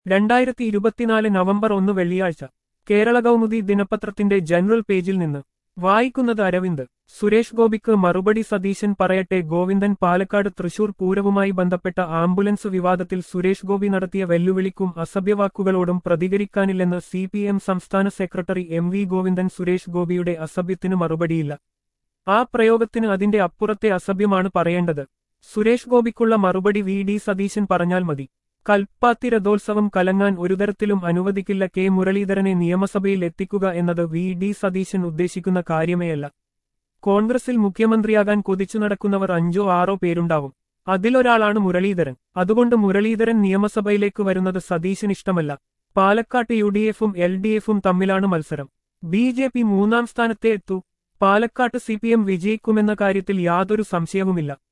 രണ്ടായിരത്തി ഇരുപത്തിനാല് നവംബർ ഒന്ന് വെള്ളിയാഴ്ച കേരള കൗമുദി ദിനപത്രത്തിന്റെ ജനറൽ പേജിൽ നിന്ന് വായിക്കുന്നത് അരവിന്ദ് സുരേഷ് ഗോപിക്ക് മറുപടി സതീശൻ പറയട്ടെ ഗോവിന്ദൻ പാലക്കാട് തൃശൂർ പൂരവുമായി ബന്ധപ്പെട്ട ആംബുലൻസ് വിവാദത്തിൽ സുരേഷ് ഗോപി നടത്തിയ വെല്ലുവിളിക്കും അസഭ്യവാക്കുകളോടും പ്രതികരിക്കാനില്ലെന്ന് സി പി എം സംസ്ഥാന secretary M V Govindan Suresh ഗോപിയുടെ അസഭ്യത്തിന് മറുപടിയില്ല ആ പ്രയോഗത്തിന് അതിന്റെ അപ്പുറത്തെ അസഭ്യമാണ് പറയേണ്ടത് സുരേഷ് ഗോപിക്കുള്ള മറുപടി വി ഡി സതീശൻ പറഞ്ഞാൽ മതി കൽപ്പാത്തി രഥോത്സവം കലങ്ങാൻ ഒരുതരത്തിലും അനുവദിക്കില്ല കെ മുരളീധരനെ നിയമസഭയിൽ എത്തിക്കുക എന്നത് വി ഡി സതീശൻ ഉദ്ദേശിക്കുന്ന കാര്യമേയല്ല കോൺഗ്രസിൽ മുഖ്യമന്ത്രിയാകാൻ കൊതിച്ചു നടക്കുന്നവർ അഞ്ചോ ആറോ പേരുണ്ടാവും അതിലൊരാളാണ് മുരളീധരൻ അതുകൊണ്ട് മുരളീധരൻ നിയമസഭയിലേക്ക് വരുന്നത് സതീശൻ ഇഷ്ടമല്ല പാലക്കാട്ട് യു ഡി എഫും എൽ ഡി എഫും തമ്മിലാണ് മത്സരം ബി ജെ പി മൂന്നാം സ്ഥാനത്തെ എത്തൂ പാലക്കാട്ട് സി പി എം വിജയിക്കുമെന്ന കാര്യത്തിൽ യാതൊരു സംശയവുമില്ല